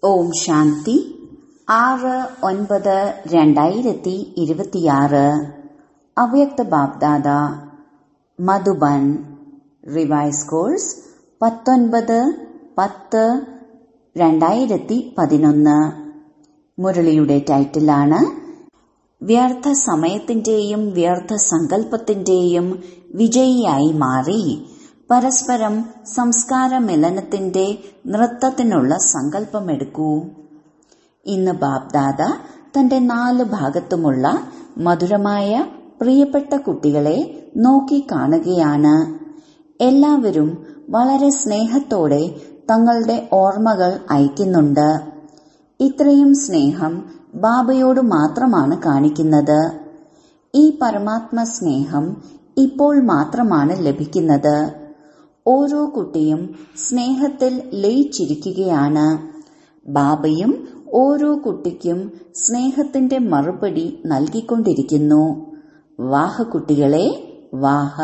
ഓം ശാന്തി ആറ് ഒൻപത് രണ്ടായിരത്തി ഇരുപത്തിയാറ് അവ്യക്ത ബാബ്ദാദ മധുബൻ റിവൈസ് കോഴ്സ് പത്തൊൻപത് പത്ത് രണ്ടായിരത്തി പതിനൊന്ന് മുരളിയുടെ ടൈറ്റിലാണ് വ്യർത്ഥ സമയത്തിന്റെയും വ്യർത്ഥ സങ്കല്പത്തിന്റെയും വിജയിയായി മാറി പരസ്പരം സംസ്കാര മിലനത്തിന്റെ നൃത്തത്തിനുള്ള സങ്കല്പമെടുക്കൂ ഇന്ന് ബാബ്ദാദ തന്റെ നാല് ഭാഗത്തുമുള്ള മധുരമായ പ്രിയപ്പെട്ട കുട്ടികളെ നോക്കി കാണുകയാണ് എല്ലാവരും വളരെ സ്നേഹത്തോടെ തങ്ങളുടെ ഓർമ്മകൾ അയക്കുന്നുണ്ട് ഇത്രയും സ്നേഹം ബാബയോട് മാത്രമാണ് കാണിക്കുന്നത് ഈ പരമാത്മ സ്നേഹം ഇപ്പോൾ മാത്രമാണ് ലഭിക്കുന്നത് ഓരോ കുട്ടിയും സ്നേഹത്തിൽ ലയിച്ചിരിക്കുകയാണ് ബാബയും ഓരോ കുട്ടിക്കും സ്നേഹത്തിന്റെ മറുപടി നൽകിക്കൊണ്ടിരിക്കുന്നു വാഹ കുട്ടികളെ വാഹ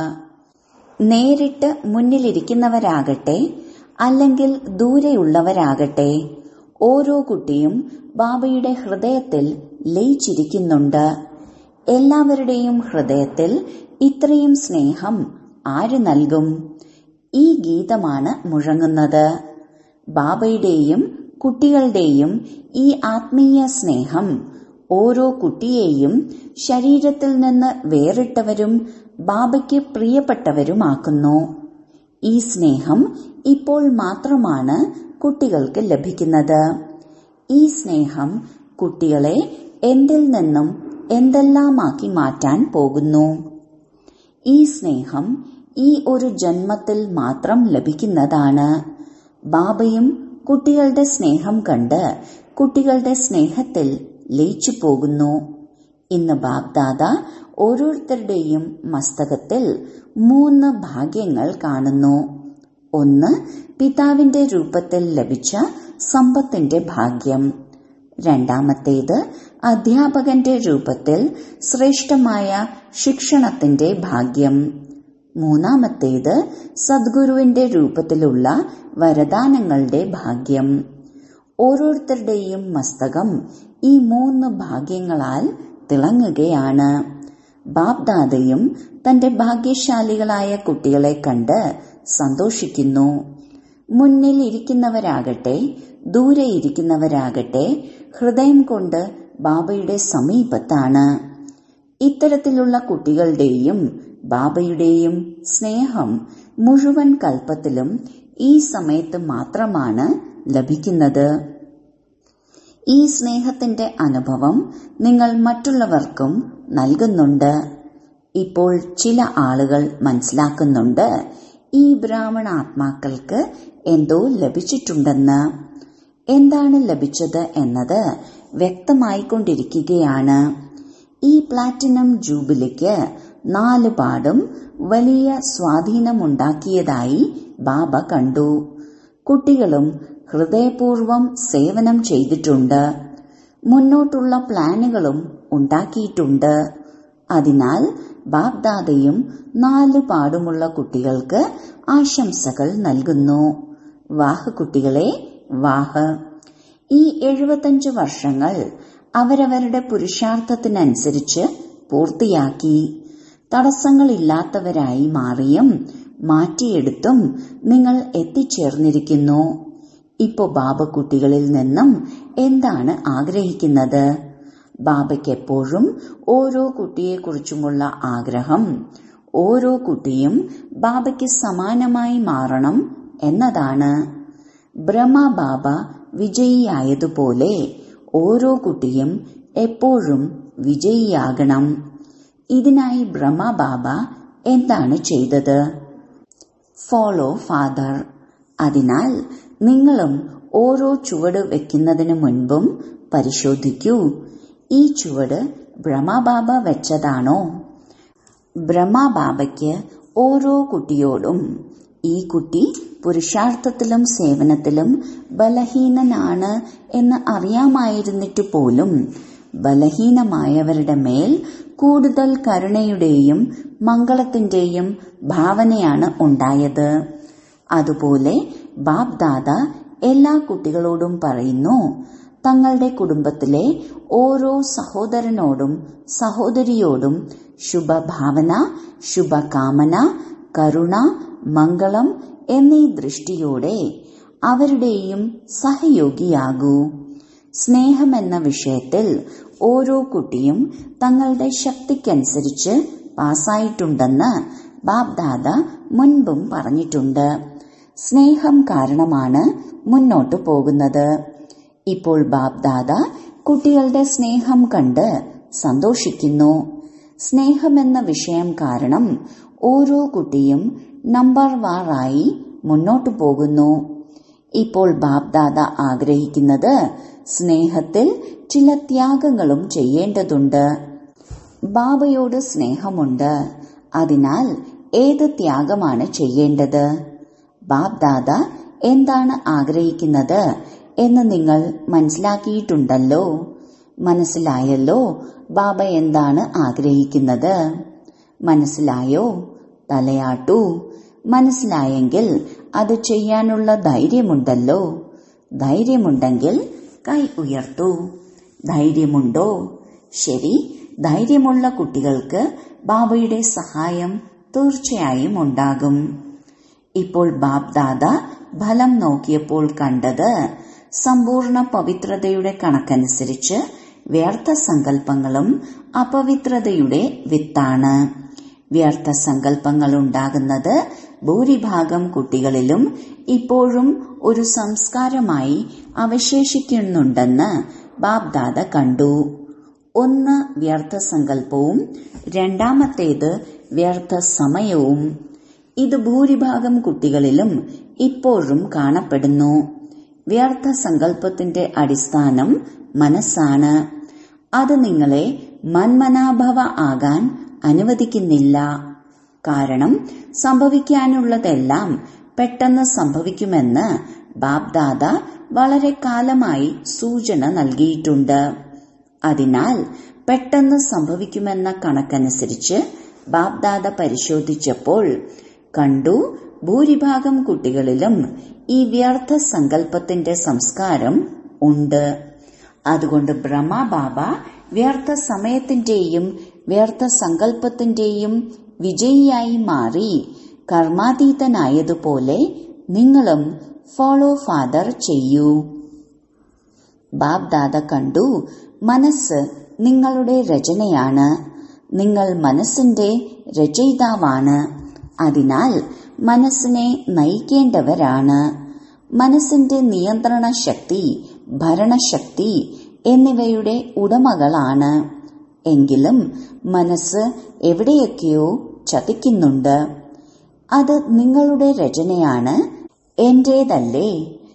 നേരിട്ട് മുന്നിലിരിക്കുന്നവരാകട്ടെ അല്ലെങ്കിൽ ദൂരെയുള്ളവരാകട്ടെ ഓരോ കുട്ടിയും ബാബയുടെ ഹൃദയത്തിൽ ലയിച്ചിരിക്കുന്നുണ്ട് എല്ലാവരുടെയും ഹൃദയത്തിൽ ഇത്രയും സ്നേഹം ആര് നൽകും ഈ ഗീതമാണ് മുഴങ്ങുന്നത് ബാബയുടെയും കുട്ടികളുടെയും ഈ ആത്മീയ സ്നേഹം ഓരോ കുട്ടിയെയും ശരീരത്തിൽ നിന്ന് വേറിട്ടവരും ബാബയ്ക്ക് പ്രിയപ്പെട്ടവരുമാക്കുന്നു ഈ സ്നേഹം ഇപ്പോൾ മാത്രമാണ് കുട്ടികൾക്ക് ലഭിക്കുന്നത് ഈ സ്നേഹം കുട്ടികളെ എന്തിൽ നിന്നും എന്തെല്ലാമാക്കി മാറ്റാൻ പോകുന്നു ഈ സ്നേഹം ഈ ഒരു ജന്മത്തിൽ മാത്രം ലഭിക്കുന്നതാണ് ബാബയും കുട്ടികളുടെ സ്നേഹം കണ്ട് കുട്ടികളുടെ സ്നേഹത്തിൽ ലയിച്ചു പോകുന്നു ഇന്ന് ബാബ്ദാദ ഓരോരുത്തരുടെയും മസ്തകത്തിൽ മൂന്ന് ഭാഗ്യങ്ങൾ കാണുന്നു ഒന്ന് പിതാവിന്റെ രൂപത്തിൽ ലഭിച്ച സമ്പത്തിന്റെ ഭാഗ്യം രണ്ടാമത്തേത് അധ്യാപകന്റെ രൂപത്തിൽ ശ്രേഷ്ഠമായ ശിക്ഷണത്തിന്റെ ഭാഗ്യം മൂന്നാമത്തേത് സദ്ഗുരുവിന്റെ രൂപത്തിലുള്ള വരദാനങ്ങളുടെ ഭാഗ്യം ഓരോരുത്തരുടെയും മസ്തകം ഈ മൂന്ന് ഭാഗ്യങ്ങളാൽ തിളങ്ങുകയാണ് ബാബ്ദാദയും തന്റെ ഭാഗ്യശാലികളായ കുട്ടികളെ കണ്ട് സന്തോഷിക്കുന്നു മുന്നിൽ ഇരിക്കുന്നവരാകട്ടെ ദൂരെ ഇരിക്കുന്നവരാകട്ടെ ഹൃദയം കൊണ്ട് ബാബയുടെ സമീപത്താണ് ഇത്തരത്തിലുള്ള കുട്ടികളുടെയും ബാബയുടെയും സ്നേഹം മുഴുവൻ കൽപ്പത്തിലും ഈ സമയത്ത് മാത്രമാണ് ലഭിക്കുന്നത് ഈ സ്നേഹത്തിന്റെ അനുഭവം നിങ്ങൾ മറ്റുള്ളവർക്കും നൽകുന്നുണ്ട് ഇപ്പോൾ ചില ആളുകൾ മനസ്സിലാക്കുന്നുണ്ട് ഈ ബ്രാഹ്മണ ആത്മാക്കൾക്ക് എന്തോ ലഭിച്ചിട്ടുണ്ടെന്ന് എന്താണ് ലഭിച്ചത് എന്നത് വ്യക്തമായിക്കൊണ്ടിരിക്കുകയാണ് ഈ പ്ലാറ്റിനം ജൂബിലിക്ക് നാല് പാടും വലിയ സ്വാധീനമുണ്ടാക്കിയതായി ബാബ കണ്ടു കുട്ടികളും ഹൃദയപൂർവം സേവനം ചെയ്തിട്ടുണ്ട് മുന്നോട്ടുള്ള പ്ലാനുകളും ഉണ്ടാക്കിയിട്ടുണ്ട് അതിനാൽ ബാബ്ദാദയും നാല് പാടുമുള്ള കുട്ടികൾക്ക് ആശംസകൾ നൽകുന്നു വാഹ കുട്ടികളെ വാഹ ഈ എഴുപത്തഞ്ച് വർഷങ്ങൾ അവരവരുടെ പുരുഷാർത്ഥത്തിനനുസരിച്ച് പൂർത്തിയാക്കി തടസ്സങ്ങളില്ലാത്തവരായി മാറിയും മാറ്റിയെടുത്തും നിങ്ങൾ എത്തിച്ചേർന്നിരിക്കുന്നു ഇപ്പോ ബാബ കുട്ടികളിൽ നിന്നും എന്താണ് ആഗ്രഹിക്കുന്നത് ബാബയ്ക്ക് എപ്പോഴും ഓരോ കുട്ടിയെക്കുറിച്ചുമുള്ള ആഗ്രഹം ഓരോ കുട്ടിയും ബാബയ്ക്ക് സമാനമായി മാറണം എന്നതാണ് ബ്രഹ്മ ബാബ വിജയിയായതുപോലെ ഓരോ കുട്ടിയും എപ്പോഴും വിജയിയാകണം ഇതിനായി ബ്രഹ്മ ബാബ എന്താണ് ചെയ്തത് ഫോളോ ഫാദർ അതിനാൽ നിങ്ങളും ഓരോ ചുവട് വെക്കുന്നതിന് മുൻപും പരിശോധിക്കൂ ഈ ചുവട് ബ്രഹ്മബാബ വെച്ചതാണോ ബ്രഹ്മബാബയ്ക്ക് ഓരോ കുട്ടിയോടും ഈ കുട്ടി പുരുഷാർത്ഥത്തിലും സേവനത്തിലും ബലഹീനനാണ് എന്ന് അറിയാമായിരുന്നിട്ട് പോലും ബലഹീനമായവരുടെ മേൽ കൂടുതൽ കരുണയുടെയും മംഗളത്തിന്റെയും ഭാവനയാണ് ഉണ്ടായത് അതുപോലെ ബാബ്ദാദ എല്ലാ കുട്ടികളോടും പറയുന്നു തങ്ങളുടെ കുടുംബത്തിലെ ഓരോ സഹോദരനോടും സഹോദരിയോടും ശുഭഭാവന ശുഭകാമന കരുണ മംഗളം എന്നീ ദൃഷ്ടിയോടെ അവരുടെയും സഹയോഗിയാകൂ സ്നേഹമെന്ന വിഷയത്തിൽ ഓരോ കുട്ടിയും തങ്ങളുടെ ശക്തിക്കനുസരിച്ച് പാസ്സായിട്ടുണ്ടെന്ന് ബാബ്ദാദ മുൻപും പറഞ്ഞിട്ടുണ്ട് സ്നേഹം കാരണമാണ് മുന്നോട്ടു പോകുന്നത് ഇപ്പോൾ ബാബ്ദാദ കുട്ടികളുടെ സ്നേഹം കണ്ട് സന്തോഷിക്കുന്നു സ്നേഹമെന്ന വിഷയം കാരണം ഓരോ കുട്ടിയും നമ്പർ വാറായി മുന്നോട്ടു പോകുന്നു ഇപ്പോൾ ബാബ്ദാദ ആഗ്രഹിക്കുന്നത് സ്നേഹത്തിൽ ചില ത്യാഗങ്ങളും ചെയ്യേണ്ടതുണ്ട് ബാബയോട് സ്നേഹമുണ്ട് അതിനാൽ ഏത് ത്യാഗമാണ് ചെയ്യേണ്ടത് ബാബ്ദാദ എന്താണ് ആഗ്രഹിക്കുന്നത് എന്ന് നിങ്ങൾ മനസ്സിലാക്കിയിട്ടുണ്ടല്ലോ മനസ്സിലായല്ലോ ബാബ എന്താണ് ആഗ്രഹിക്കുന്നത് മനസ്സിലായോ തലയാട്ടു മനസ്സിലായെങ്കിൽ അത് ചെയ്യാനുള്ള ധൈര്യമുണ്ടല്ലോ ധൈര്യമുണ്ടെങ്കിൽ കൈ ഉയർത്തൂ ധൈര്യമുണ്ടോ ശരി ധൈര്യമുള്ള കുട്ടികൾക്ക് ബാബയുടെ സഹായം തീർച്ചയായും ഉണ്ടാകും ഇപ്പോൾ ബാബ് ദാദ ഫലം നോക്കിയപ്പോൾ കണ്ടത് സമ്പൂർണ്ണ പവിത്രതയുടെ കണക്കനുസരിച്ച് വ്യർത്ഥ സങ്കല്പങ്ങളും അപവിത്രതയുടെ വിത്താണ് വ്യർത്ഥ സങ്കല്പങ്ങൾ ഉണ്ടാകുന്നത് ഭൂരിഭാഗം കുട്ടികളിലും ഇപ്പോഴും ഒരു സംസ്കാരമായി അവശേഷിക്കുന്നുണ്ടെന്ന് ബാബ്ദാദ കണ്ടു ഒന്ന് വ്യർത്ഥ സങ്കല്പവും രണ്ടാമത്തേത് വ്യർത്ഥ സമയവും ഇത് ഭൂരിഭാഗം കുട്ടികളിലും ഇപ്പോഴും കാണപ്പെടുന്നു വ്യർത്ഥ സങ്കല്പത്തിന്റെ അടിസ്ഥാനം മനസ്സാണ് അത് നിങ്ങളെ മന്മനാഭവ ആകാൻ അനുവദിക്കുന്നില്ല കാരണം സംഭവിക്കാനുള്ളതെല്ലാം പെട്ടെന്ന് സംഭവിക്കുമെന്ന് ബാബ്ദാദ വളരെ കാലമായി സൂചന നൽകിയിട്ടുണ്ട് അതിനാൽ പെട്ടെന്ന് സംഭവിക്കുമെന്ന കണക്കനുസരിച്ച് ബാബ്ദാദ പരിശോധിച്ചപ്പോൾ കണ്ടു ഭൂരിഭാഗം കുട്ടികളിലും ഈ വ്യർത്ഥ സങ്കല്പത്തിന്റെ സംസ്കാരം ഉണ്ട് അതുകൊണ്ട് ബ്രഹ്മബാബ വ്യർത്ഥ സമയത്തിന്റെയും വ്യർത്ഥ സങ്കല്പത്തിന്റെയും വിജയിയായി മാറി കർമാതീതനായതുപോലെ നിങ്ങളും ഫോളോ ഫാദർ ചെയ്യൂ ബാബ്ദാദ കണ്ടു മനസ്സ് നിങ്ങളുടെ രചനയാണ് നിങ്ങൾ മനസ്സിന്റെ രചയിതാവാണ് അതിനാൽ മനസ്സിനെ നയിക്കേണ്ടവരാണ് മനസ്സിന്റെ നിയന്ത്രണ ശക്തി ഭരണശക്തി എന്നിവയുടെ ഉടമകളാണ് എങ്കിലും മനസ്സ് എവിടെയൊക്കെയോ ചതിക്കുന്നുണ്ട് അത് നിങ്ങളുടെ രചനയാണ് എന്റേതല്ലേ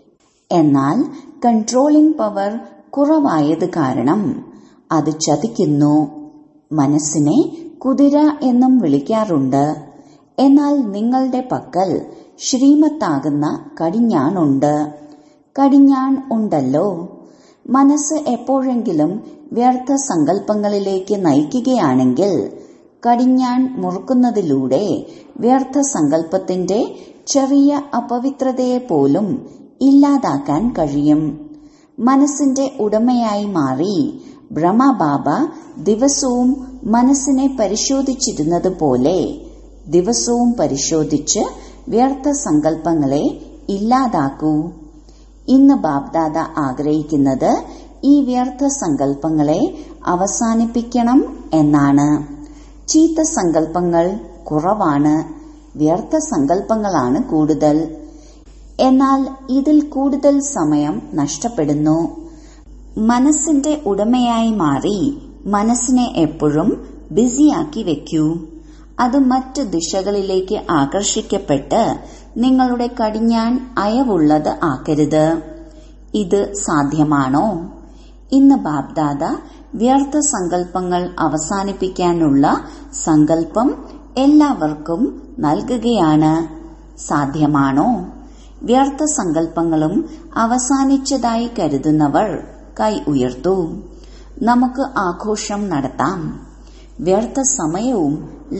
എന്നാൽ കൺട്രോളിംഗ് പവർ കുറവായത് കാരണം അത് ചതിക്കുന്നു മനസ്സിനെ കുതിര എന്നും വിളിക്കാറുണ്ട് എന്നാൽ നിങ്ങളുടെ പക്കൽ ശ്രീമത്താകുന്ന കടിഞ്ഞാണുണ്ട് കടിഞ്ഞാൺ ഉണ്ടല്ലോ മനസ്സ് എപ്പോഴെങ്കിലും വ്യർത്ഥ സങ്കല്പങ്ങളിലേക്ക് നയിക്കുകയാണെങ്കിൽ കടിഞ്ഞാൺ മുറുക്കുന്നതിലൂടെ വ്യർത്ഥ സങ്കല്പത്തിന്റെ ചെറിയ അപവിത്രതയെ പോലും ഇല്ലാതാക്കാൻ കഴിയും മനസ്സിന്റെ ഉടമയായി മാറി ബ്രഹ്മബാബ ദിവസവും മനസ്സിനെ പരിശോധിച്ചിരുന്നത് പോലെ ദിവസവും പരിശോധിച്ച് വ്യർത്ഥ സങ്കല്പങ്ങളെ ഇല്ലാതാക്കൂ ഇന്ന് ബാബ്ദാദ ആഗ്രഹിക്കുന്നത് ഈ വ്യർത്ഥ സങ്കല്പങ്ങളെ അവസാനിപ്പിക്കണം എന്നാണ് ചീത്ത സങ്കല്പങ്ങൾ കുറവാണ് വ്യർത്ഥ സങ്കല്പങ്ങളാണ് കൂടുതൽ എന്നാൽ ഇതിൽ കൂടുതൽ സമയം നഷ്ടപ്പെടുന്നു മനസ്സിന്റെ ഉടമയായി മാറി മനസ്സിനെ എപ്പോഴും ബിസിയാക്കി വെക്കൂ അത് മറ്റു ദിശകളിലേക്ക് ആകർഷിക്കപ്പെട്ട് നിങ്ങളുടെ കടിഞ്ഞാൻ അയവുള്ളത് ആക്കരുത് ഇത് സാധ്യമാണോ ഇന്ന് ബാബ്ദാദ വ്യർത്ഥ സങ്കല്പങ്ങൾ അവസാനിപ്പിക്കാനുള്ള സങ്കല്പം എല്ലാവർക്കും നൽകുകയാണ് സാധ്യമാണോ വ്യർത്ഥ സങ്കല്പങ്ങളും അവസാനിച്ചതായി കരുതുന്നവർ കൈ ഉയർത്തൂ നമുക്ക് ആഘോഷം നടത്താം വ്യർത്ഥ സമയവും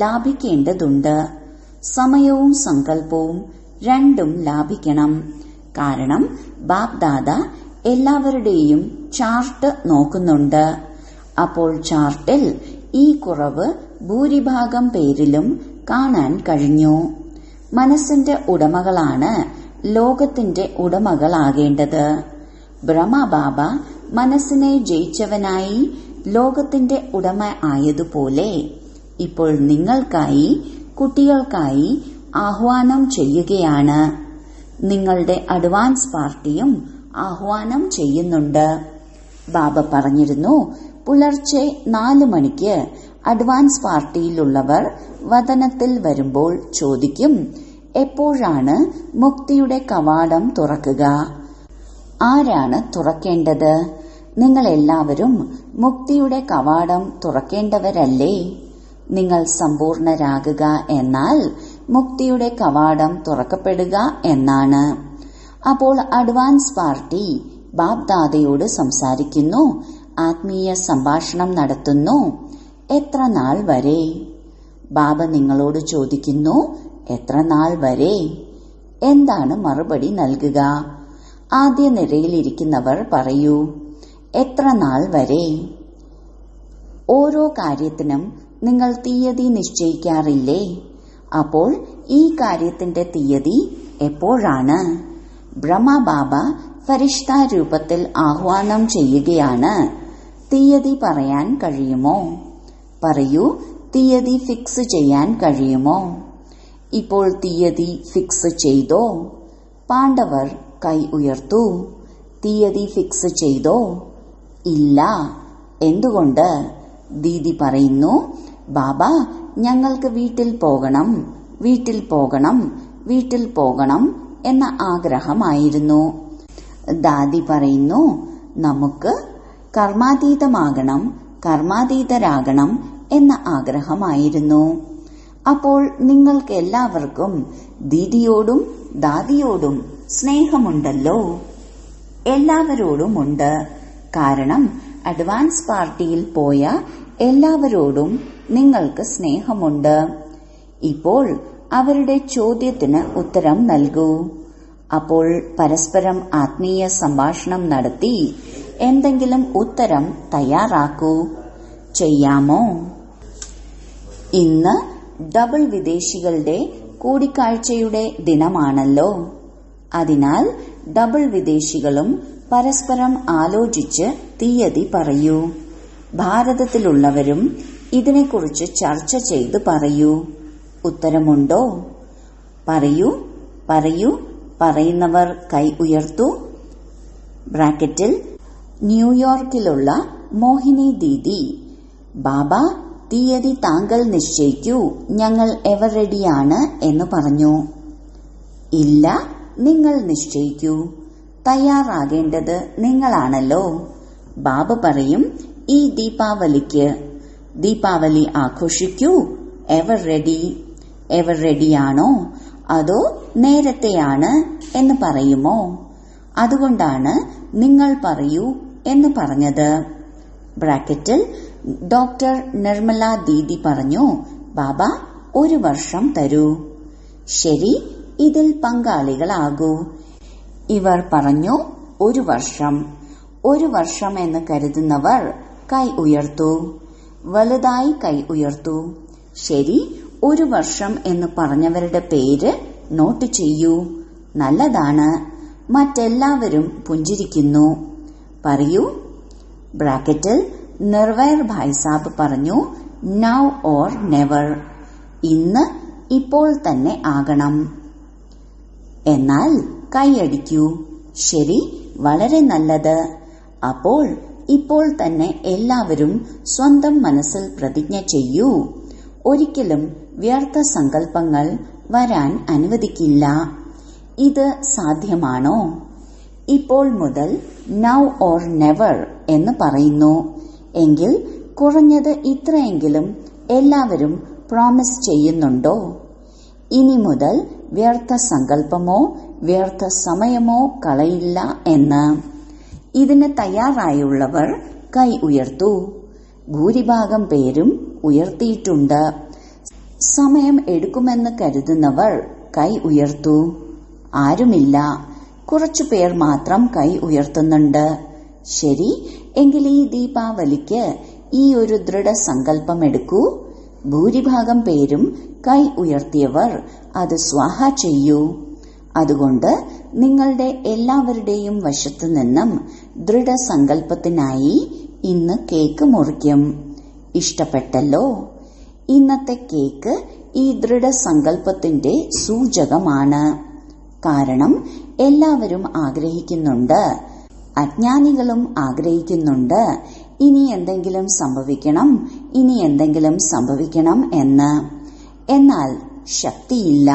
ലാഭിക്കേണ്ടതുണ്ട് സമയവും സങ്കല്പവും രണ്ടും ലാഭിക്കണം കാരണം ബാപ് ദാദ എല്ലാവരുടെയും ചാർട്ട് നോക്കുന്നുണ്ട് അപ്പോൾ ചാർട്ടിൽ ഈ കുറവ് ഭൂരിഭാഗം പേരിലും കാണാൻ കഴിഞ്ഞു മനസ്സിന്റെ ഉടമകളാണ് ലോകത്തിന്റെ ഉടമകളാകേണ്ടത് ബ്രഹ്മബാബ മനസ്സിനെ ജയിച്ചവനായി ലോകത്തിന്റെ ഉടമ ആയതുപോലെ ഇപ്പോൾ നിങ്ങൾക്കായി കുട്ടികൾക്കായി ആഹ്വാനം ചെയ്യുകയാണ് നിങ്ങളുടെ അഡ്വാൻസ് പാർട്ടിയും ആഹ്വാനം ചെയ്യുന്നുണ്ട് ബാബ പറഞ്ഞിരുന്നു പുലർച്ചെ നാല് മണിക്ക് അഡ്വാൻസ് പാർട്ടിയിലുള്ളവർ വതനത്തിൽ വരുമ്പോൾ ചോദിക്കും എപ്പോഴാണ് മുക്തിയുടെ കവാടം തുറക്കുക ആരാണ് തുറക്കേണ്ടത് നിങ്ങൾ എല്ലാവരും മുക്തിയുടെ കവാടം തുറക്കേണ്ടവരല്ലേ നിങ്ങൾ സമ്പൂർണരാകുക എന്നാൽ മുക്തിയുടെ കവാടം തുറക്കപ്പെടുക എന്നാണ് അപ്പോൾ അഡ്വാൻസ് പാർട്ടി ബാബ് ദാദയോട് സംസാരിക്കുന്നു ആത്മീയ സംഭാഷണം നടത്തുന്നു എത്ര നാൾ വരെ ബാബ നിങ്ങളോട് ചോദിക്കുന്നു എത്ര നാൾ വരെ എന്താണ് മറുപടി നൽകുക ആദ്യ നിരയിലിരിക്കുന്നവർ പറയൂ എത്ര നാൾ വരെ ഓരോ കാര്യത്തിനും നിങ്ങൾ തീയതി നിശ്ചയിക്കാറില്ലേ അപ്പോൾ ഈ കാര്യത്തിന്റെ തീയതി എപ്പോഴാണ് ബ്രഹ്മബാബ ഫരിഷ്ത രൂപത്തിൽ ആഹ്വാനം ചെയ്യുകയാണ് തീയതി പറയാൻ കഴിയുമോ പറയൂ തീയതി ഫിക്സ് ചെയ്യാൻ കഴിയുമോ ഇപ്പോൾ തീയതി ഫിക്സ് ചെയ്തോ പാണ്ഡവർ കൈ ഉയർത്തു തീയതി ഫിക്സ് ചെയ്തോ ഇല്ല എന്തുകൊണ്ട് ദീദി പറയുന്നു ബാബ ഞങ്ങൾക്ക് വീട്ടിൽ പോകണം വീട്ടിൽ പോകണം വീട്ടിൽ പോകണം എന്ന ആഗ്രഹമായിരുന്നു ദാദി പറയുന്നു നമുക്ക് കർമാതീതമാകണം കർമാതീതരാകണം എന്ന ആഗ്രഹമായിരുന്നു അപ്പോൾ നിങ്ങൾക്ക് എല്ലാവർക്കും ദീദിയോടും ദാദിയോടും സ്നേഹമുണ്ടല്ലോ എല്ലാവരോടുമുണ്ട് കാരണം അഡ്വാൻസ് പാർട്ടിയിൽ പോയ എല്ലാവരോടും നിങ്ങൾക്ക് സ്നേഹമുണ്ട് ഇപ്പോൾ അവരുടെ ചോദ്യത്തിന് ഉത്തരം നൽകൂ അപ്പോൾ പരസ്പരം ആത്മീയ സംഭാഷണം നടത്തി എന്തെങ്കിലും ഉത്തരം തയ്യാറാക്കൂ ചെയ്യാമോ ഇന്ന് ഡബിൾ വിദേശികളുടെ കൂടിക്കാഴ്ചയുടെ ദിനമാണല്ലോ അതിനാൽ ഡബിൾ വിദേശികളും പരസ്പരം ആലോചിച്ച് തീയതി പറയൂ ഭാരതത്തിലുള്ളവരും ഇതിനെക്കുറിച്ച് ചർച്ച ചെയ്ത് പറയൂ ഉത്തരമുണ്ടോ പറയൂ പറയൂ പറയുന്നവർ കൈ ഉയർത്തു ബ്രാക്കറ്റിൽ ന്യൂയോർക്കിലുള്ള മോഹിനി ദീദി ബാബ തീയതി താങ്കൾ നിശ്ചയിക്കൂ ഞങ്ങൾ എവർ റെഡിയാണ് എന്ന് പറഞ്ഞു ഇല്ല നിങ്ങൾ നിശ്ചയിക്കൂ തയ്യാറാകേണ്ടത് നിങ്ങളാണല്ലോ ബാബ പറയും ഈ ദീപാവലിക്ക് ദീപാവലി ആഘോഷിക്കൂ എവർ റെഡി എവർ റെഡിയാണോ അതോ നേരത്തെയാണ് എന്ന് പറയുമോ അതുകൊണ്ടാണ് നിങ്ങൾ പറയൂ എന്ന് പറഞ്ഞത് ബ്രാക്കറ്റിൽ ഡോക്ടർ നിർമ്മല ദീദി പറഞ്ഞു ബാബ ഒരു വർഷം തരൂ ശരി ഇതിൽ പങ്കാളികളാകൂ ഇവർ പറഞ്ഞു ഒരു വർഷം ഒരു വർഷം എന്ന് കരുതുന്നവർ കൈ ഉയർത്തു വലുതായി കൈ ഉയർത്തു ശരി ഒരു വർഷം എന്ന് പറഞ്ഞവരുടെ പേര് നോട്ട് ചെയ്യൂ നല്ലതാണ് മറ്റെല്ലാവരും പുഞ്ചിരിക്കുന്നു പറയൂ ബ്രാക്കറ്റിൽ നിർവയർ ഭായ്സാബ് പറഞ്ഞു നൗ ഓർ നെവർ ഇന്ന് ഇപ്പോൾ തന്നെ ആകണം എന്നാൽ കൈയടിക്കൂ ശരി വളരെ നല്ലത് അപ്പോൾ ഇപ്പോൾ തന്നെ എല്ലാവരും സ്വന്തം മനസ്സിൽ പ്രതിജ്ഞ ചെയ്യൂ ഒരിക്കലും വ്യർത്ഥ സങ്കല്പങ്ങൾ വരാൻ അനുവദിക്കില്ല ഇത് സാധ്യമാണോ ഇപ്പോൾ മുതൽ നൗ ഓർ നെവർ എന്ന് പറയുന്നു എങ്കിൽ കുറഞ്ഞത് ഇത്രയെങ്കിലും എല്ലാവരും പ്രോമിസ് ചെയ്യുന്നുണ്ടോ ഇനി മുതൽ വ്യർത്ഥ സങ്കല്പമോ വ്യർത്ഥ സമയമോ കളയില്ല എന്ന് ഇതിന് തയ്യാറായുള്ളവർ കൈ ഉയർത്തു ഭൂരിഭാഗം പേരും ഉയർത്തിയിട്ടുണ്ട് സമയം എടുക്കുമെന്ന് കരുതുന്നവർ കൈ ഉയർത്തു ആരുമില്ല കുറച്ചു പേർ മാത്രം കൈ ഉയർത്തുന്നുണ്ട് ശരി എങ്കിൽ ഈ ദീപാവലിക്ക് ഈ ഒരു ദൃഢസങ്കല്പം എടുക്കൂ ഭൂരിഭാഗം പേരും കൈ ഉയർത്തിയവർ അത് സ്വാഹ ചെയ്യൂ അതുകൊണ്ട് നിങ്ങളുടെ എല്ലാവരുടെയും വശത്തു നിന്നും ദൃഢസങ്കല്പത്തിനായി ഇന്ന് കേക്ക് മുറിക്കും ഇഷ്ടപ്പെട്ടല്ലോ ഇന്നത്തെ കേക്ക് ഈ ദൃഢസങ്കല്പത്തിന്റെ സൂചകമാണ് കാരണം എല്ലാവരും ആഗ്രഹിക്കുന്നുണ്ട് അജ്ഞാനികളും ആഗ്രഹിക്കുന്നുണ്ട് ഇനി എന്തെങ്കിലും സംഭവിക്കണം ഇനി എന്തെങ്കിലും സംഭവിക്കണം എന്ന് എന്നാൽ ശക്തിയില്ല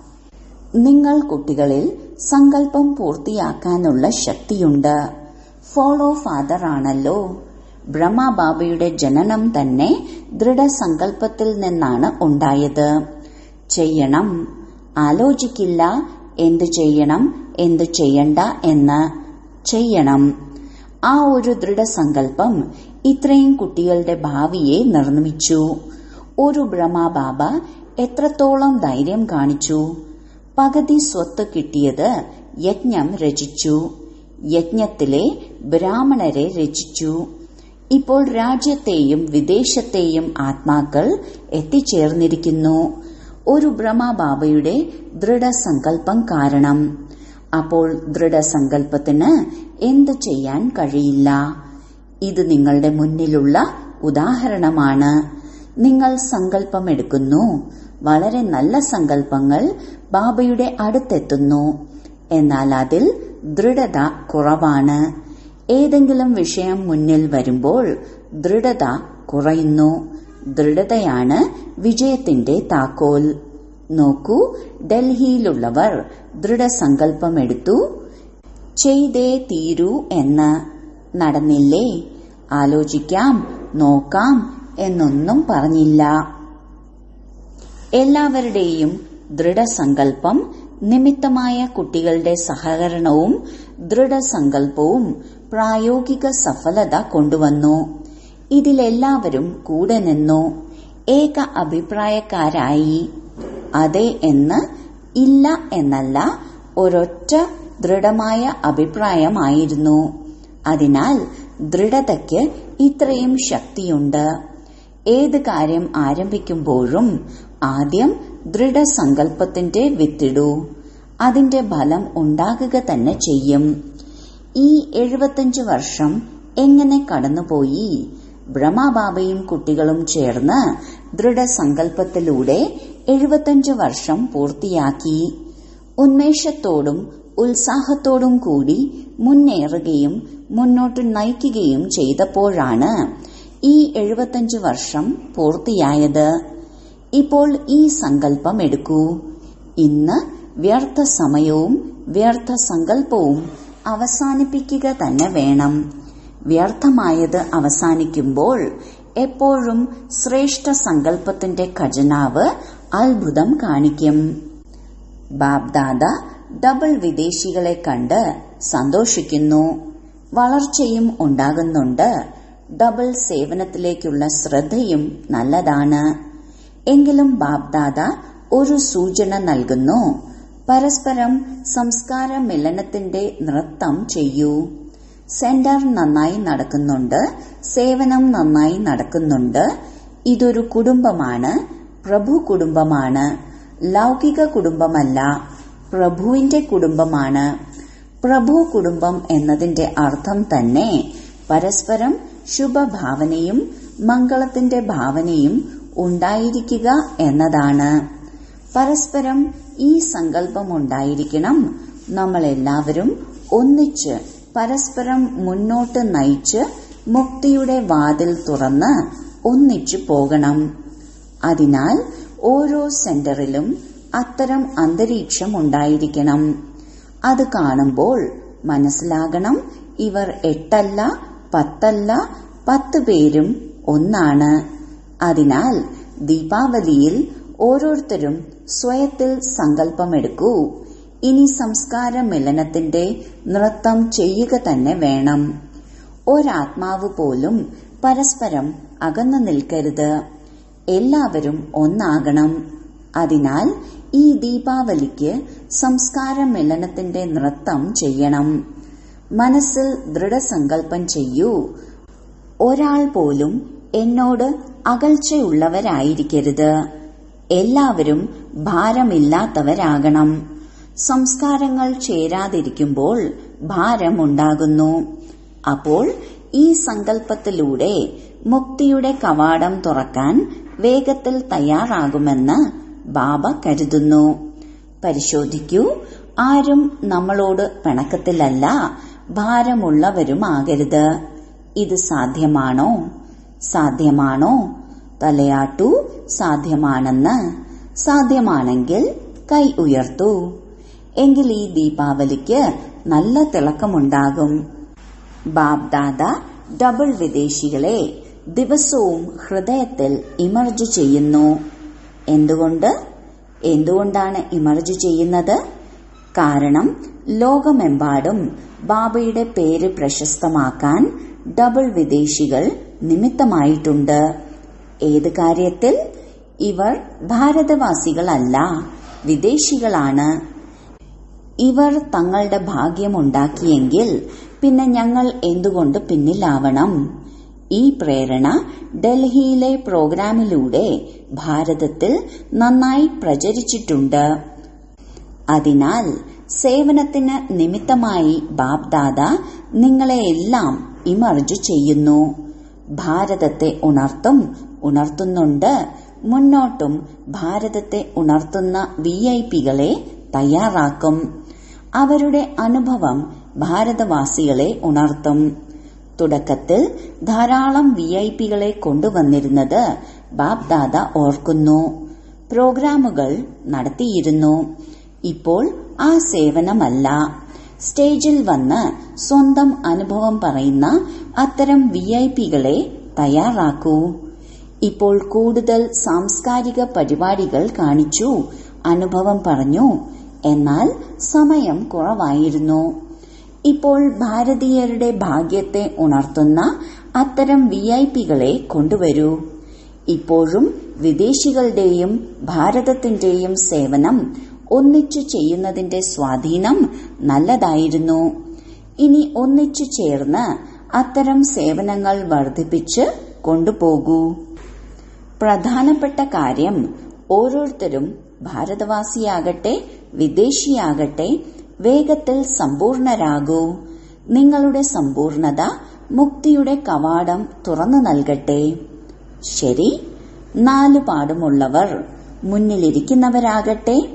നിങ്ങൾ കുട്ടികളിൽ സങ്കല്പം പൂർത്തിയാക്കാനുള്ള ശക്തിയുണ്ട് ഫോളോ ഫാദർ ആണല്ലോ ബ്രഹ്മബാബയുടെ ജനനം തന്നെ ദൃഢസങ്കല്പത്തിൽ നിന്നാണ് ഉണ്ടായത് ചെയ്യണം ആലോചിക്കില്ല എന്തു ചെയ്യണം എന്തു ചെയ്യണ്ട എന്ന് ചെയ്യണം ആ ഒരു ദൃഢസങ്കല്പം ഇത്രയും കുട്ടികളുടെ ഭാവിയെ നിർമ്മിച്ചു ഒരു ബ്രഹ്മബാബ എത്രത്തോളം ധൈര്യം കാണിച്ചു പകുതി സ്വത്ത് കിട്ടിയത് യജ്ഞം രചിച്ചു യജ്ഞത്തിലെ ബ്രാഹ്മണരെ രചിച്ചു ഇപ്പോൾ രാജ്യത്തെയും വിദേശത്തെയും ആത്മാക്കൾ എത്തിച്ചേർന്നിരിക്കുന്നു ഒരു ബ്രഹ്മബാബയുടെ ദൃഢസങ്കല്പം കാരണം അപ്പോൾ ദൃഢസങ്കല്പത്തിന് എന്ത് ചെയ്യാൻ കഴിയില്ല ഇത് നിങ്ങളുടെ മുന്നിലുള്ള ഉദാഹരണമാണ് നിങ്ങൾ സങ്കല്പമെടുക്കുന്നു വളരെ നല്ല സങ്കല്പങ്ങൾ ബാബയുടെ അടുത്തെത്തുന്നു എന്നാൽ അതിൽ ദൃഢത കുറവാണ് ഏതെങ്കിലും വിഷയം മുന്നിൽ വരുമ്പോൾ ദൃഢത കുറയുന്നു ദൃഢതയാണ് വിജയത്തിന്റെ താക്കോൽ നോക്കൂ ഡൽഹിയിലുള്ളവർ ദൃഢസങ്കല്പമെടുത്തു ചെയ്തേ തീരൂ എന്ന് നടന്നില്ലേ ആലോചിക്കാം നോക്കാം എന്നൊന്നും പറഞ്ഞില്ല എല്ലാവരുടെയും ദൃഢസങ്കല്പം നിമിത്തമായ കുട്ടികളുടെ സഹകരണവും ദൃഢസങ്കല്പവും പ്രായോഗിക സഫലത കൊണ്ടുവന്നു ഇതിലെല്ലാവരും കൂടെ നിന്നു ഏക അഭിപ്രായക്കാരായി അതെ എന്ന് ഇല്ല എന്നല്ല ഒരൊറ്റ ദൃഢമായ അഭിപ്രായമായിരുന്നു അതിനാൽ ദൃഢതയ്ക്ക് ഇത്രയും ശക്തിയുണ്ട് ഏത് കാര്യം ആരംഭിക്കുമ്പോഴും ആദ്യം ദൃഢസങ്കല്പത്തിന്റെ വിത്തിടൂ അതിന്റെ ഫലം ഉണ്ടാകുക തന്നെ ചെയ്യും ഈ എഴുപത്തിയഞ്ച് വർഷം എങ്ങനെ കടന്നുപോയി ബ്രഹ്മബാബയും കുട്ടികളും ചേർന്ന് ദൃഢസങ്കല്പത്തിലൂടെ എഴുപത്തിയഞ്ച് വർഷം പൂർത്തിയാക്കി ഉന്മേഷത്തോടും ഉത്സാഹത്തോടും കൂടി മുന്നേറുകയും മുന്നോട്ട് നയിക്കുകയും ചെയ്തപ്പോഴാണ് ഈ എഴുപത്തിയഞ്ച് വർഷം പൂർത്തിയായത് ഇപ്പോൾ ഈ സങ്കല്പം എടുക്കൂ ഇന്ന് വ്യർത്ഥ സമയവും വ്യർത്ഥ സങ്കല്പവും അവസാനിപ്പിക്കുക തന്നെ വേണം വ്യർത്ഥമായത് അവസാനിക്കുമ്പോൾ എപ്പോഴും ശ്രേഷ്ഠ സങ്കല്പത്തിന്റെ ഖജനാവ് അത്ഭുതം കാണിക്കും ബാബ്ദാദ ഡബിൾ വിദേശികളെ കണ്ട് സന്തോഷിക്കുന്നു വളർച്ചയും ഉണ്ടാകുന്നുണ്ട് ഡബിൾ സേവനത്തിലേക്കുള്ള ശ്രദ്ധയും നല്ലതാണ് എങ്കിലും ബാബ്ദാദ ഒരു സൂചന നൽകുന്നു പരസ്പരം സംസ്കാര മിലനത്തിന്റെ നൃത്തം ചെയ്യൂ സെന്റർ നന്നായി നടക്കുന്നുണ്ട് സേവനം നന്നായി നടക്കുന്നുണ്ട് ഇതൊരു കുടുംബമാണ് പ്രഭു കുടുംബമാണ് ലൗകിക കുടുംബമല്ല പ്രഭുവിന്റെ കുടുംബമാണ് പ്രഭു കുടുംബം എന്നതിന്റെ അർത്ഥം തന്നെ പരസ്പരം ശുഭഭാവനയും മംഗളത്തിന്റെ ഭാവനയും ഉണ്ടായിരിക്കുക എന്നതാണ് പരസ്പരം ഈ സങ്കല്പം ഉണ്ടായിരിക്കണം നമ്മളെല്ലാവരും ഒന്നിച്ച് പരസ്പരം മുന്നോട്ട് നയിച്ച് മുക്തിയുടെ വാതിൽ തുറന്ന് ഒന്നിച്ചു പോകണം അതിനാൽ ഓരോ സെന്ററിലും അത്തരം അന്തരീക്ഷം ഉണ്ടായിരിക്കണം അത് കാണുമ്പോൾ മനസ്സിലാകണം ഇവർ എട്ടല്ല പത്തല്ല പത്ത് പേരും ഒന്നാണ് അതിനാൽ ദീപാവലിയിൽ ഓരോരുത്തരും സ്വയത്തിൽ സങ്കല്പമെടുക്കൂ ഇനി സംസ്കാര മിലനത്തിന്റെ നൃത്തം ചെയ്യുക തന്നെ വേണം ഒരാത്മാവ് പോലും പരസ്പരം അകന്നു നിൽക്കരുത് എല്ലാവരും ഒന്നാകണം അതിനാൽ ഈ ദീപാവലിക്ക് സംസ്കാര മിലനത്തിന്റെ നൃത്തം ചെയ്യണം മനസ്സിൽ ദൃഢസങ്കല്പം ചെയ്യൂ ഒരാൾ പോലും എന്നോട് അകൽച്ചയുള്ളവരായിരിക്കരുത് എല്ലാവരും ഭാരമില്ലാത്തവരാകണം സംസ്കാരങ്ങൾ ചേരാതിരിക്കുമ്പോൾ ഭാരമുണ്ടാകുന്നു അപ്പോൾ ഈ സങ്കല്പത്തിലൂടെ മുക്തിയുടെ കവാടം തുറക്കാൻ വേഗത്തിൽ തയ്യാറാകുമെന്ന് ബാബ കരുതുന്നു പരിശോധിക്കൂ ആരും നമ്മളോട് പിണക്കത്തിലല്ല ഭാരമുള്ളവരുമാകരുത് ഇത് സാധ്യമാണോ സാധ്യമാണോ തലയാട്ടു സാധ്യമാണെന്ന് സാധ്യമാണെങ്കിൽ കൈ ഉയർത്തൂ എങ്കിൽ ഈ ദീപാവലിക്ക് നല്ല തിളക്കമുണ്ടാകും ബാബ്ദാദ ഡബിൾ വിദേശികളെ ദിവസവും ഹൃദയത്തിൽ ഇമർജ് ചെയ്യുന്നു എന്തുകൊണ്ട് എന്തുകൊണ്ടാണ് ഇമർജ് ചെയ്യുന്നത് കാരണം ലോകമെമ്പാടും ബാബയുടെ പേര് പ്രശസ്തമാക്കാൻ ഡബിൾ വിദേശികൾ നിമിത്തമായിട്ടുണ്ട് ഏത് കാര്യത്തിൽ ഇവർ ഭാരതവാസികളല്ല വിദേശികളാണ് ഇവർ തങ്ങളുടെ ഭാഗ്യമുണ്ടാക്കിയെങ്കിൽ പിന്നെ ഞങ്ങൾ എന്തുകൊണ്ട് പിന്നിലാവണം ഈ പ്രേരണ ഡൽഹിയിലെ പ്രോഗ്രാമിലൂടെ ഭാരതത്തിൽ നന്നായി പ്രചരിച്ചിട്ടുണ്ട് അതിനാൽ സേവനത്തിന് നിമിത്തമായി ബാബ്ദാദ നിങ്ങളെയെല്ലാം ഇമർജ് ചെയ്യുന്നു ഭാരതത്തെ ഉണർത്തും ഉണർത്തുന്നുണ്ട് മുന്നോട്ടും ഭാരതത്തെ ഉണർത്തുന്ന വി ഐ പികളെ തയ്യാറാക്കും അവരുടെ അനുഭവം ഭാരതവാസികളെ ഉണർത്തും തുടക്കത്തിൽ ധാരാളം വി ഐ പികളെ കൊണ്ടുവന്നിരുന്നത് ബാബ്ദാദ ഓർക്കുന്നു പ്രോഗ്രാമുകൾ നടത്തിയിരുന്നു ഇപ്പോൾ ആ സേവനമല്ല സ്റ്റേജിൽ വന്ന് സ്വന്തം അനുഭവം പറയുന്ന അത്തരം വി ഐ പികളെ തയ്യാറാക്കൂ ഇപ്പോൾ കൂടുതൽ സാംസ്കാരിക പരിപാടികൾ കാണിച്ചു അനുഭവം പറഞ്ഞു എന്നാൽ സമയം കുറവായിരുന്നു ഇപ്പോൾ ഭാരതീയരുടെ ഭാഗ്യത്തെ ഉണർത്തുന്ന അത്തരം വി ഐ പികളെ കൊണ്ടുവരൂ ഇപ്പോഴും വിദേശികളുടെയും ഭാരതത്തിന്റെയും സേവനം ഒന്നിച്ചു ചെയ്യുന്നതിന്റെ സ്വാധീനം നല്ലതായിരുന്നു ഇനി ഒന്നിച്ചു ചേർന്ന് അത്തരം സേവനങ്ങൾ വർദ്ധിപ്പിച്ച് കൊണ്ടുപോകൂ പ്രധാനപ്പെട്ട കാര്യം ഓരോരുത്തരും ഭാരതവാസിയാകട്ടെ വിദേശിയാകട്ടെ വേഗത്തിൽ സമ്പൂർണരാകൂ നിങ്ങളുടെ സമ്പൂർണത മുക്തിയുടെ കവാടം തുറന്നു നൽകട്ടെ ശരി നാലു പാടുമുള്ളവർ മുന്നിലിരിക്കുന്നവരാകട്ടെ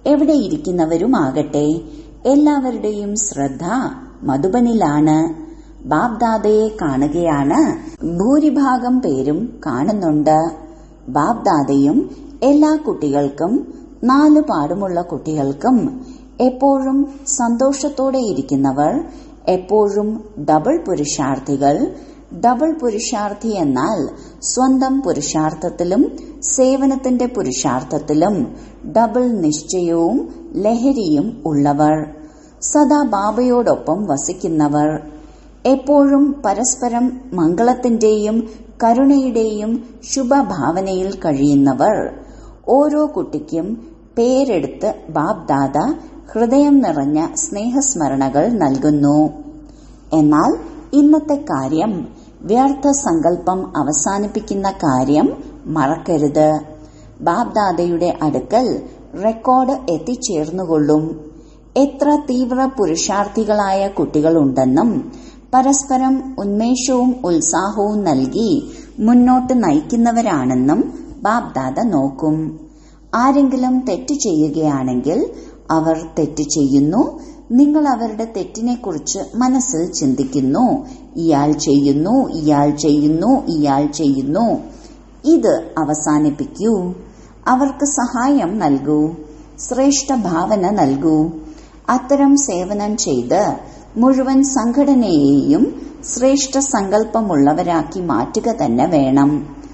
എവിടെയിരിക്കുന്നവരുമാകട്ടെ എല്ലാവരുടെയും ശ്രദ്ധ മധുബനിലാണ് ബാബ്ദാദയെ കാണുകയാണ് ഭൂരിഭാഗം പേരും കാണുന്നുണ്ട് ബാബ്ദാദയും എല്ലാ കുട്ടികൾക്കും നാലു പാടുമുള്ള കുട്ടികൾക്കും എപ്പോഴും സന്തോഷത്തോടെ ഇരിക്കുന്നവർ എപ്പോഴും ഡബിൾ പുരുഷാർത്ഥികൾ ഡബിൾ പുരുഷാർത്ഥി എന്നാൽ സ്വന്തം പുരുഷാർത്ഥത്തിലും സേവനത്തിന്റെ പുരുഷാർത്ഥത്തിലും ഡബിൾ നിശ്ചയവും ലഹരിയും ഉള്ളവർ സദാ ബാബയോടൊപ്പം വസിക്കുന്നവർ എപ്പോഴും പരസ്പരം മംഗളത്തിന്റെയും കരുണയുടെയും ശുഭഭാവനയിൽ കഴിയുന്നവർ ഓരോ കുട്ടിക്കും പേരെടുത്ത് ബാബ്ദാദ ഹൃദയം നിറഞ്ഞ സ്നേഹസ്മരണകൾ നൽകുന്നു എന്നാൽ ഇന്നത്തെ കാര്യം വ്യർത്ഥ സങ്കല്പം അവസാനിപ്പിക്കുന്ന കാര്യം മറക്കരുത് ബാബ്ദാദയുടെ അടുക്കൽ റെക്കോർഡ് എത്തിച്ചേർന്നുകൊള്ളും എത്ര തീവ്ര പുരുഷാർത്ഥികളായ കുട്ടികളുണ്ടെന്നും പരസ്പരം ഉന്മേഷവും ഉത്സാഹവും നൽകി മുന്നോട്ട് നയിക്കുന്നവരാണെന്നും ബാബ്ദാദ നോക്കും ആരെങ്കിലും തെറ്റ് ചെയ്യുകയാണെങ്കിൽ അവർ തെറ്റ് ചെയ്യുന്നു നിങ്ങൾ അവരുടെ തെറ്റിനെക്കുറിച്ച് മനസ്സിൽ ചിന്തിക്കുന്നു ഇയാൾ ചെയ്യുന്നു ഇയാൾ ചെയ്യുന്നു ഇയാൾ ചെയ്യുന്നു ഇത് അവസാനിപ്പിക്കൂ അവർക്ക് സഹായം നൽകൂ ശ്രേഷ്ഠ ഭാവന നൽകൂ അത്തരം സേവനം ചെയ്ത് മുഴുവൻ സംഘടനയെയും ശ്രേഷ്ഠ സങ്കല്പമുള്ളവരാക്കി മാറ്റുക തന്നെ വേണം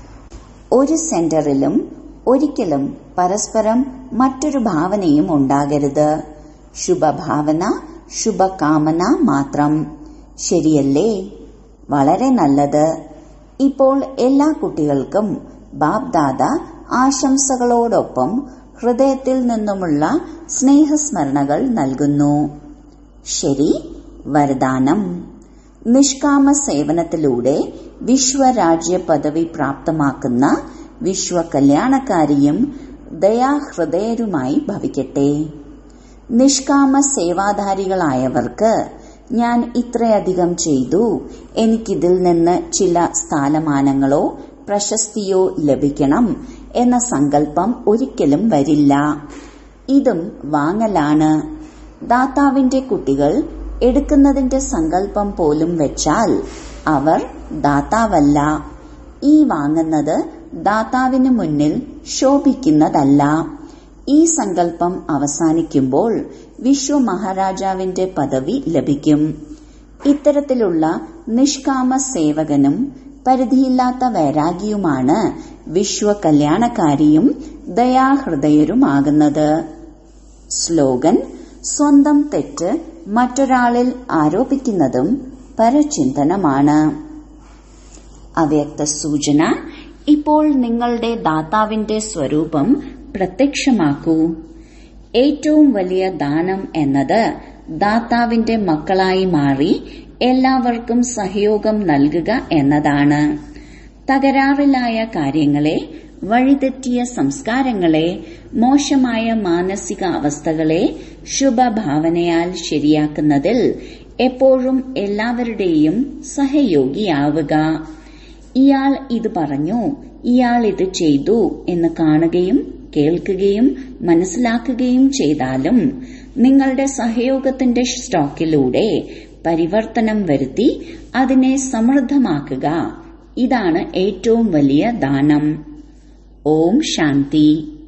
ഒരു സെന്ററിലും ഒരിക്കലും പരസ്പരം മറ്റൊരു ഭാവനയും ഉണ്ടാകരുത് ശുഭഭാവന ശുഭകാമന മാത്രം ശരിയല്ലേ വളരെ നല്ലത് ഇപ്പോൾ എല്ലാ കുട്ടികൾക്കും ബാബ്ദാദ ആശംസകളോടൊപ്പം ഹൃദയത്തിൽ നിന്നുമുള്ള സ്നേഹസ്മരണകൾ നൽകുന്നു ശരി വരദാനം നിഷ്കാമ സേവനത്തിലൂടെ വിശ്വരാജ്യ പദവി പ്രാപ്തമാക്കുന്ന വിശ്വകല്യാണക്കാരിയും ദയാഹൃദയരുമായി ഭവിക്കട്ടെ നിഷ്കാമ സേവാധാരികളായവർക്ക് ഞാൻ ഇത്രയധികം ചെയ്തു എനിക്കിതിൽ നിന്ന് ചില സ്ഥാനമാനങ്ങളോ പ്രശസ്തിയോ ലഭിക്കണം എന്ന സങ്കല്പം ഒരിക്കലും വരില്ല ഇതും വാങ്ങലാണ് ദാതാവിന്റെ കുട്ടികൾ എടുക്കുന്നതിന്റെ സങ്കല്പം പോലും വെച്ചാൽ അവർ ദാതാവല്ല ഈ വാങ്ങുന്നത് ദാതാവിന് മുന്നിൽ ശോഭിക്കുന്നതല്ല ഈ സങ്കല്പം അവസാനിക്കുമ്പോൾ വിശ്വമഹാരാജാവിന്റെ പദവി ലഭിക്കും ഇത്തരത്തിലുള്ള നിഷ്കാമ സേവകനും പരിധിയില്ലാത്ത വൈരാഗിയുമാണ് വിശ്വകല്യാണക്കാരിയും ദയാഹൃദയരുമാകുന്നത് സ്ലോഗൻ സ്വന്തം തെറ്റ് മറ്റൊരാളിൽ ആരോപിക്കുന്നതും പരചിന്തനമാണ് അവ്യക്ത സൂചന ഇപ്പോൾ നിങ്ങളുടെ ദാതാവിന്റെ സ്വരൂപം പ്രത്യക്ഷമാക്കൂ ഏറ്റവും വലിയ ദാനം എന്നത് ദാതാവിന്റെ മക്കളായി മാറി എല്ലാവർക്കും സഹയോഗം നൽകുക എന്നതാണ് തകരാറിലായ കാര്യങ്ങളെ വഴിതെറ്റിയ സംസ്കാരങ്ങളെ മോശമായ മാനസിക അവസ്ഥകളെ ശുഭഭാവനയാൽ ശരിയാക്കുന്നതിൽ എപ്പോഴും എല്ലാവരുടെയും സഹയോഗിയാവുക ഇയാൾ ഇത് പറഞ്ഞു ഇയാൾ ഇത് ചെയ്തു എന്ന് കാണുകയും കേൾക്കുകയും മനസ്സിലാക്കുകയും ചെയ്താലും നിങ്ങളുടെ സഹയോഗത്തിന്റെ സ്റ്റോക്കിലൂടെ പരിവർത്തനം വരുത്തി അതിനെ സമൃദ്ധമാക്കുക ഇതാണ് ഏറ്റവും വലിയ ദാനം ഓം ശാന്തി